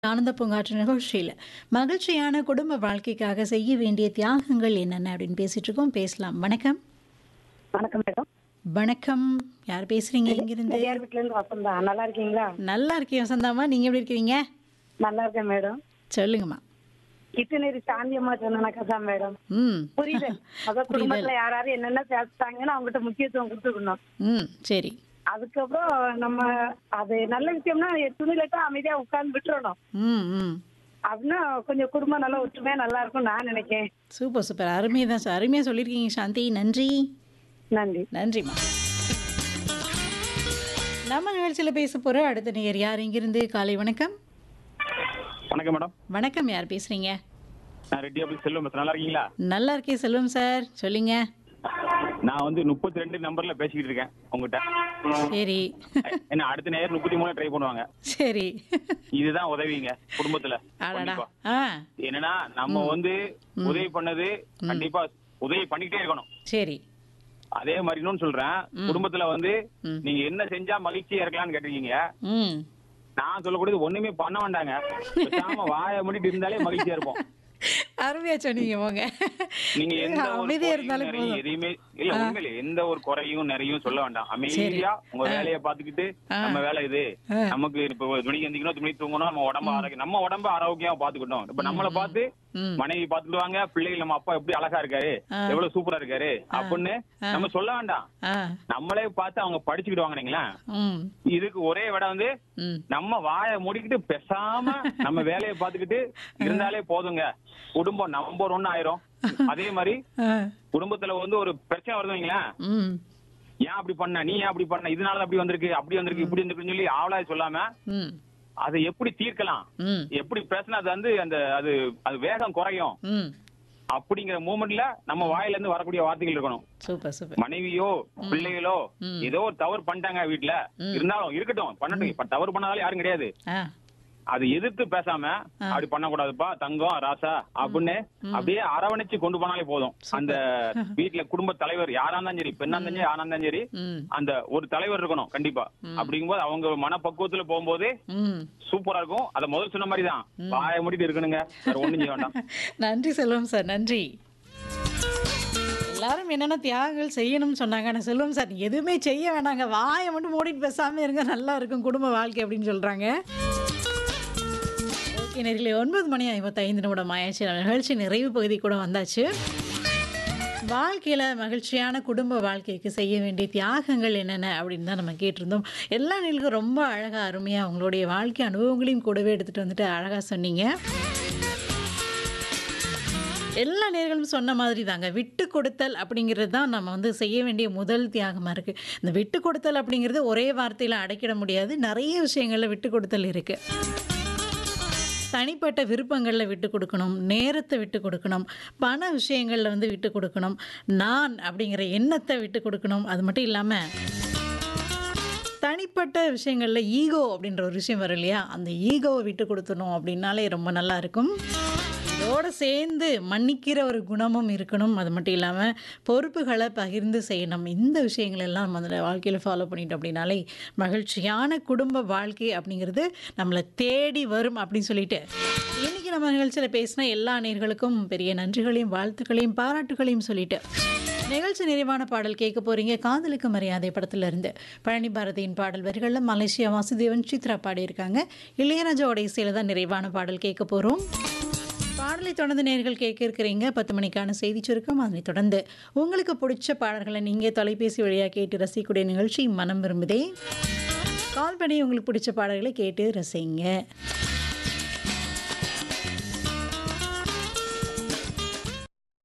ஆனந்த பூங்காற்று நிகழ்ச்சியில் மகிழ்ச்சியான குடும்ப வாழ்க்கைக்காக செய்ய வேண்டிய தியாகங்கள் என்னென்ன அப்படின்னு பேசிட்டு இருக்கோம் பேசலாம் வணக்கம் வணக்கம் மேடம் வணக்கம் யார் பேசுறீங்க இங்கிருந்து பெரியார் வீட்டுல இருந்து வசந்தா நல்லா இருக்கீங்களா நல்லா இருக்கேன் வசந்தாமா நீங்க எப்படி இருக்கீங்க நல்லா இருக்கேன் மேடம் சொல்லுங்கம்மா கிருஷ்ணகிரி சாந்தியம்மா சொன்னாக்கா தான் மேடம் ம் புரியுது அதான் குடும்பத்துல யார் யாரு என்னென்ன பேசுறாங்கன்னு அவங்ககிட்ட முக்கியத்துவம் கொடுத்துக்கணும் ம் சரி அதுக்கப்புறம் நம்ம அது நல்ல விஷயம்னா துணிலட்டா அமைதியா உட்கார்ந்து விட்டுறணும் ம் ம் அப்படின்னா கொஞ்சம் குடும்பம் நல்லா ஒற்றுமையா நல்லா இருக்கும் நான் நினைக்கிறேன் சூப்பர் சூப்பர் அருமையாக தான் சார் அருமையாக சொல்லியிருக்கீங்க சாந்தி நன்றி நன்றி நன்றிம்மா நம்ம நிகழ்ச்சியில் பேச போகிற அடுத்த நேயர் யார் இங்கிருந்து காலை வணக்கம் வணக்கம் மேடம் வணக்கம் யார் பேசுறீங்க நான் ரெட்டி ஆஃபீஸ் செல்வம் பேசுறேன் நல்லா இருக்கீங்களா நல்லா இருக்கேன் செல்வம் சார் சொல்லுங்க நான் வந்து முப்பத்தி ரெண்டு நம்பர்ல பேசிக்கிட்டு இருக்கேன் உங்ககிட்ட சரி என்ன அடுத்த நேரம் முப்பத்தி மூணு ட்ரை பண்ணுவாங்க சரி இதுதான் உதவிங்க குடும்பத்துல அடடா கண்டிப்பா. ஆ என்னன்னா நம்ம வந்து உதவி பண்ணது கண்டிப்பா உதவி பண்ணிக்கிட்டே இருக்கணும் சரி அதே மாதிரி இன்னொன்னு சொல்றேன் குடும்பத்துல வந்து ம். நீங்க என்ன செஞ்சா மகிழ்ச்சியா இருக்கலாம்னு கேட்டிருக்கீங்க ம் நான் சொல்லக்கூடியது ஒண்ணுமே பண்ண வேண்டாங்க பேசாம வாயை மூடிட்டு இருந்தாலே மகிழ்ச்சியா இருப்போம் அருமையா சொன்னீங்க போங்க நீங்க எந்த ஒரு அமைதியா குறையும் இருந்தாலும் நிறையும் போதும் எதையுமே இல்ல உண்மையில எந்த ஒரு குறையும் நிறையும் சொல்ல வேண்டாம் அமைதியா உங்க வேலையை பாத்துக்கிட்டு நம்ம வேலை இது ஆ. நமக்கு இப்ப ஒரு துணி எந்திக்கணும் துணி தூங்கணும் நம்ம உடம்ப ஆரோக்கியம் நம்ம உடம்ப ஆரோக்கியமா பாத்துக்கிட்டோம் இப்ப நம்மள பார்த்து ம். மனைவி பாத்துக்கிடுவாங்க பிள்ளைகள் நம்ம அப்பா எப்படி அழகா இருக்காரு ஆ. எவ்வளவு சூப்பரா இருக்காரு அப்படின்னு நம்ம சொல்ல வேண்டாம் ஆ நம்மளே பார்த்து அவங்க படிச்சுக்கிடுவாங்க இல்லைங்களா ம் இதுக்கு ஒரே விட வந்து ம் நம்ம வாயை மூடிக்கிட்டு பேசாம நம்ம வேலையை பாத்துக்கிட்டு இருந்தாலே போதுங்க குடும்பம் நம்பர் ஒன்னு ஆயிரும் அதே மாதிரி ஆ குடும்பத்துல வந்து ஒரு பிரச்சனை வருது வைங்களேன் ம் ஏன் அப்படி பண்ண நீ ஏன் அப்படி பண்ண இதனால அப்படி வந்திருக்கு அப்படி வந்திருக்கு இப்படி வந்திருக்குன்னு சொல்லி ஆவலாய் சொல்லாம ம் அதை எப்படி தீர்க்கலாம் ம் எப்படி பேசினா அது வந்து அந்த அது அது வேகம் குறையும் ம் அப்படிங்கிற மூமெண்ட்ல நம்ம வாயில இருந்து வரக்கூடிய வார்த்தைகள் இருக்கணும் சூப்பர் சூப்பர் மனைவியோ பிள்ளைகளோ ம். ஏதோ ஒரு தவறு பண்ணிட்டாங்க வீட்டுல இருந்தாலும் இருக்கட்டும் பண்ணட்டும் இப்ப தவறு பண்ணாலும் யாரும் கிடையாது ஆ அது எதிர்த்து பேசாம அப்படி பண்ணக்கூடாதுப்பா தங்கம் ராசா அப்படின்னு அப்படியே அரவணைச்சு கொண்டு போனாலே போதும் அந்த வீட்டுல குடும்ப தலைவர் யாரா இருந்தாலும் சரி பெண்ணா இருந்தாலும் சரி ஆனா இருந்தாலும் சரி ம் அந்த ஒரு தலைவர் இருக்கணும் கண்டிப்பா அப்படிங்கும்போது அவங்க மனப்பக்குவத்துல போகும்போது ம் சூப்பரா இருக்கும் அத முதல் சொன்ன மாதிரி தான் வாய மூடிட்டு இருக்கணுங்க வேற ஒண்ணும் செய்ய வேண்டாம் நன்றி செல்வம் சார் நன்றி எல்லாரும் என்னென்ன தியாகங்கள் செய்யணும்னு சொன்னாங்க ஆனால் செல்வம் சார் நீங்க எதுவுமே செய்ய வேணாங்க வாயை மட்டும் மூடிட்டு பேசாமல் இருங்க நல்லா இருக்கும் குடும்ப வாழ்க்கை அப்படின்னு சொல்கிறாங்க ஓகே நேரில் ஒன்பது மணி ஐம்பத்தைந்து நிமிடம் ஆயாச்சு நம்ம நிகழ்ச்சி நிறைவு பகுதி கூட வந்தாச்சு வாழ்க்கையில் மகிழ்ச்சியான குடும்ப வாழ்க்கைக்கு செய்ய வேண்டிய தியாகங்கள் என்னென்ன அப்படின்னு தான் நம்ம கேட்டிருந்தோம் எல்லா நிலைக்கும் ரொம்ப அழகாக அருமையாக உங்களுடைய வாழ்க்கை அனுபவங்களையும் கூடவே எடுத்துகிட்டு வந்துட்டு அழகாக சொன்னீங்க எல்லா நேர்களும் சொன்ன மாதிரி தாங்க விட்டு கொடுத்தல் அப்படிங்கிறது தான் நம்ம வந்து செய்ய வேண்டிய முதல் தியாகமாக இருக்குது இந்த விட்டு கொடுத்தல் அப்படிங்கிறது ஒரே வார்த்தையில் அடைக்கிட முடியாது நிறைய விஷயங்களில் விட்டு கொடுத்தல் இருக்குது தனிப்பட்ட விருப்பங்களில் விட்டு கொடுக்கணும் நேரத்தை விட்டு கொடுக்கணும் பண விஷயங்களில் வந்து விட்டு கொடுக்கணும் நான் அப்படிங்கிற எண்ணத்தை விட்டு கொடுக்கணும் அது மட்டும் இல்லாமல் தனிப்பட்ட விஷயங்களில் ஈகோ அப்படின்ற ஒரு விஷயம் வரும் இல்லையா அந்த ஈகோவை விட்டு கொடுத்துணும் அப்படின்னாலே ரொம்ப நல்லா இருக்கும் இதோடு சேர்ந்து மன்னிக்கிற ஒரு குணமும் இருக்கணும் அது மட்டும் இல்லாமல் பொறுப்புகளை பகிர்ந்து செய்யணும் இந்த விஷயங்கள் எல்லாம் நம்ம அதில் வாழ்க்கையில் ஃபாலோ பண்ணிட்டோம் அப்படின்னாலே மகிழ்ச்சியான குடும்ப வாழ்க்கை அப்படிங்கிறது நம்மளை தேடி வரும் அப்படின்னு சொல்லிட்டு இன்றைக்கி நம்ம நிகழ்ச்சியில் பேசின எல்லா நேர்களுக்கும் பெரிய நன்றிகளையும் வாழ்த்துக்களையும் பாராட்டுகளையும் சொல்லிட்டு நிகழ்ச்சி நிறைவான பாடல் கேட்க போறீங்க காதலுக்கு மரியாதை படத்துல இருந்து பழனி பாரதியின் பாடல் வரிகளில் மலேசியா வாசுதேவன் சித்ரா பாடியிருக்காங்க இளையராஜாவோட இசையில தான் நிறைவான பாடல் கேட்க போறோம் பாடலை தொடர்ந்து நேர்கள் கேட்க இருக்கிறீங்க பத்து மணிக்கான செய்தி சுருக்கம் அதனை தொடர்ந்து உங்களுக்கு பிடிச்ச பாடல்களை நீங்கள் தொலைபேசி வழியாக கேட்டு ரசிக்கக்கூடிய நிகழ்ச்சி மனம் விரும்புதே கால் பண்ணி உங்களுக்கு பிடிச்ச பாடல்களை கேட்டு ரசிங்க